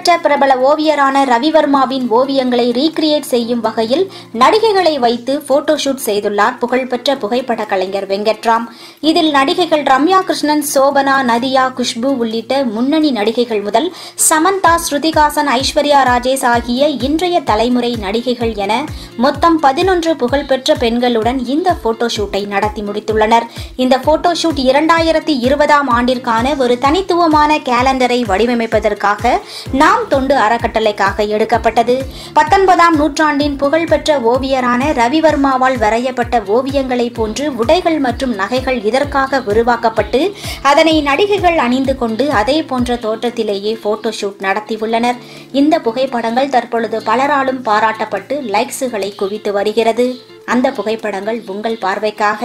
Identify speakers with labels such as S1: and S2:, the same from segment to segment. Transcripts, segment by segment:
S1: புகழ்பெற்ற பிரபல ஓவியரான ரவிவர்மாவின் ஓவியங்களை ரீக்ரியேட் செய்யும் வகையில் நடிகைகளை வைத்து போட்டோஷூட் செய்துள்ளார் புகழ்பெற்ற புகைப்பட கலைஞர் வெங்கட்ராம் இதில் நடிகைகள் ரம்யா கிருஷ்ணன் சோபனா நதியா குஷ்பு உள்ளிட்ட முன்னணி நடிகைகள் முதல் சமந்தா ஸ்ருதிகாசன் ஐஸ்வர்யா ராஜேஷ் ஆகிய இன்றைய தலைமுறை நடிகைகள் என மொத்தம் பதினொன்று புகழ்பெற்ற பெண்களுடன் இந்த போட்டோஷூட்டை நடத்தி முடித்துள்ளனர் இந்த போட்டோஷூட் இரண்டாயிரத்தி இருபதாம் ஆண்டிற்கான ஒரு தனித்துவமான கேலண்டரை வடிவமைப்பதற்காக நாம் தொண்டு அறக்கட்டளைக்காக எடுக்கப்பட்டது பத்தொன்பதாம் நூற்றாண்டின் புகழ்பெற்ற ஓவியரான ரவிவர்மாவால் வரையப்பட்ட ஓவியங்களைப் போன்று உடைகள் மற்றும் நகைகள் இதற்காக உருவாக்கப்பட்டு அதனை நடிகைகள் அணிந்து கொண்டு அதே போன்ற தோற்றத்திலேயே போட்டோஷூட் நடத்தியுள்ளனர் இந்த புகைப்படங்கள் தற்பொழுது பலராலும் பாராட்டப்பட்டு லைக்ஸுகளை குவித்து வருகிறது அந்த புகைப்படங்கள் உங்கள் பார்வைக்காக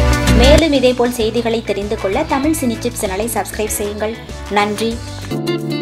S1: மேலும் இதேபோல் செய்திகளை தெரிந்து கொள்ள தமிழ் சினி சிப்ஸ் சேனலை சப்ஸ்கிரைப் செய்யுங்கள் நன்றி